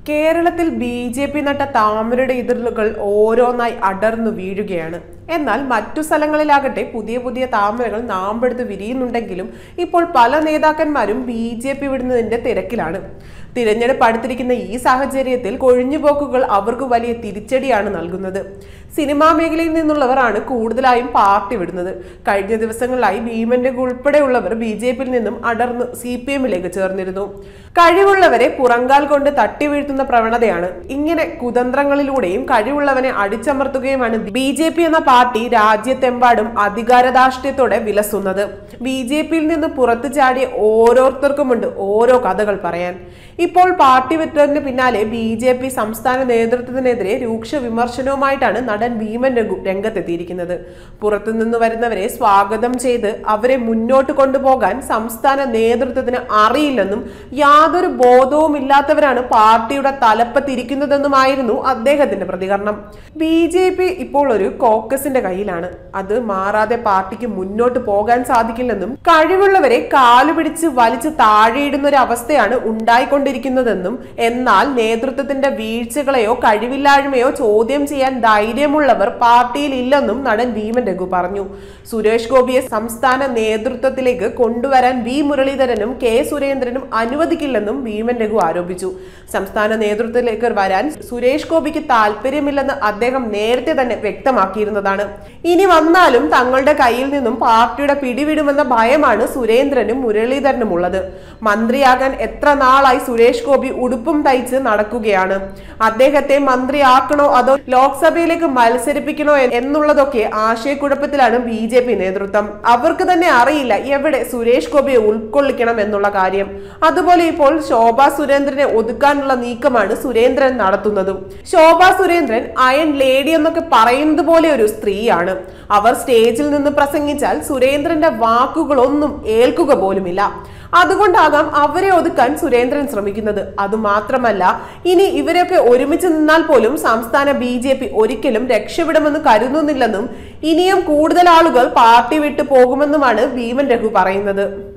കേരളത്തിൽ B J P നട്ട താമരയുടെ ഇതിരുകൾ ഓരോന്നായി അടർന്നു വീഴുകയാണ് എന്നാൽ മറ്റു സ്ഥലങ്ങളിലാകട്ടെ പുതിയ പുതിയ താമരകൾ നാമ്പെടുത്ത് വിരിയുന്നുണ്ടെങ്കിലും ഇപ്പോൾ പല നേതാക്കന്മാരും ബി ജെ പി വിടുന്നതിന്റെ തിരക്കിലാണ് തിരഞ്ഞെടുപ്പ് അടുത്തിരിക്കുന്ന ഈ സാഹചര്യത്തിൽ കൊഴിഞ്ഞുപോക്കുകൾ അവർക്ക് വലിയ തിരിച്ചടിയാണ് നൽകുന്നത് സിനിമാ മേഖലയിൽ നിന്നുള്ളവരാണ് കൂടുതലായും പാർട്ടി വിടുന്നത് കഴിഞ്ഞ ദിവസങ്ങളിലായി ഭീമന്റെ ഉൾപ്പെടെയുള്ളവർ ബി ജെ പിയിൽ നിന്നും അടർന്ന് സി പി എമ്മിലേക്ക് ചേർന്നിരുന്നു കഴിവുള്ളവരെ പുറങ്കാൽ കൊണ്ട് തട്ടി വീഴ്ത്തുന്ന പ്രവണതയാണ് ഇങ്ങനെ കുതന്ത്രങ്ങളിലൂടെയും കഴിവുള്ളവനെ അടിച്ചമർത്തുകയുമാണ് ബി ജെ പി എന്ന പാർട്ടി രാജ്യത്തെമ്പാടും അധികാരധാർഷ്ട്യത്തോടെ വിലസുന്നത് ബി ജെ പിയിൽ നിന്ന് പുറത്തു ചാടിയ ഓരോരുത്തർക്കുമുണ്ട് ഓരോ കഥകൾ പറയാൻ ഇപ്പോൾ പാർട്ടി വിട്ടതിന് പിന്നാലെ ബി ജെ പി സംസ്ഥാന നേതൃത്വത്തിനെതിരെ രൂക്ഷ വിമർശനവുമായിട്ടാണ് നടൻ ഭീമൻ രഘു രംഗത്തെത്തിയിരിക്കുന്നത് പുറത്തുനിന്ന് വരുന്നവരെ സ്വാഗതം ചെയ്ത് അവരെ മുന്നോട്ട് കൊണ്ടുപോകാൻ സംസ്ഥാന നേതൃത്വത്തിന് അറിയില്ലെന്നും യാതൊരു ബോധവും ഇല്ലാത്തവരാണ് പാർട്ടിയുടെ തലപ്പത്തിരിക്കുന്നതെന്നുമായിരുന്നു അദ്ദേഹത്തിന്റെ പ്രതികരണം ബി ജെ പി ഇപ്പോൾ ഒരു കോക്കസിന്റെ കയ്യിലാണ് അത് മാറാതെ പാർട്ടിക്ക് മുന്നോട്ട് പോകാൻ സാധിക്കില്ലെന്നും കഴിവുള്ളവരെ കാലുപിടിച്ച് വലിച്ചു താഴെയിടുന്ന ഒരു അവസ്ഥയാണ് ഉണ്ടായിക്കൊണ്ടിരിക്കുന്നതെന്നും എന്നാൽ നേതൃത്വത്തിന്റെ വീഴ്ചകളെയോ കഴിവില്ലായ്മയോ ചോദ്യം ചെയ്യാൻ ധൈര്യമുള്ളവർ പാർട്ടിയിൽ ഇല്ലെന്നും നടൻ ഭീമൻ രഘു പറഞ്ഞു സുരേഷ് ഗോപിയെ സംസ്ഥാന നേതൃത്വത്തിലേക്ക് കൊണ്ടുവരാൻ വി മുരളീധരനും കെ സുരേന്ദ്രനും അനുവദിക്കില്ലെന്നും ഭീമൻ രഘു ആരോപിച്ചു സംസ്ഥാന നേതൃത്വത്തിലേക്ക് വരാൻ സുരേഷ് ഗോപിക്ക് താല്പര്യമില്ലെന്ന് അദ്ദേഹം നേരത്തെ തന്നെ വ്യക്തമാക്കിയിരുന്നതാണ് ഇനി വന്നാലും തങ്ങളുടെ കയ്യിൽ നിന്നും പാർട്ടിയുടെ പിടിവിടുമെന്ന ഭയമാണ് സുരേന്ദ്രനും മുരളീധരനും ഉള്ളത് മന്ത്രിയാകാൻ എത്ര നാളായി സുരേഷ് ഗോപി ഉടുപ്പും തയ്ച്ച് നടക്കുകയാണ് അദ്ദേഹത്തെ മന്ത്രിയാക്കണോ അതോ ലോക്സഭയിലേക്ക് മത്സരിപ്പിക്കണോ എന്നുള്ളതൊക്കെ ആശയക്കുഴപ്പത്തിലാണ് ബി ജെ പി നേതൃത്വം അവർക്ക് തന്നെ അറിയില്ല എവിടെ സുരേഷ് ഗോപിയെ ഉൾക്കൊള്ളിക്കണം എന്നുള്ള കാര്യം അതുപോലെ ഇപ്പോൾ ശോഭാ സുരേന്ദ്രനെ ഒതുക്കാനുള്ള നീക്കമാണ് സുരേന്ദ്രൻ നടത്തുന്നതും ശോഭാ സുരേന്ദ്രൻ അയൺ ലേഡി എന്നൊക്കെ പറയുന്നത് പോലെ ഒരു സ്ത്രീയാണ് അവർ സ്റ്റേജിൽ നിന്ന് പ്രസംഗിച്ചാൽ സുരേന്ദ്രന്റെ വാക്കുകളൊന്നും ഏൽക്കുക പോലുമില്ല അതുകൊണ്ടാകാം അവരെ ഒതുക്കാൻ സുരേന്ദ്രൻ ശ്രമിക്കുന്നത് അതുമാത്രമല്ല ഇനി ഇവരൊക്കെ ഒരുമിച്ച് നിന്നാൽ പോലും സംസ്ഥാന ബി ജെ പി ഒരിക്കലും രക്ഷപ്പെടുമെന്ന് കരുതുന്നില്ലെന്നും ഇനിയും കൂടുതൽ ആളുകൾ പാർട്ടി വിട്ടു പോകുമെന്നുമാണ് ഭീമൻ രഘു പറയുന്നത്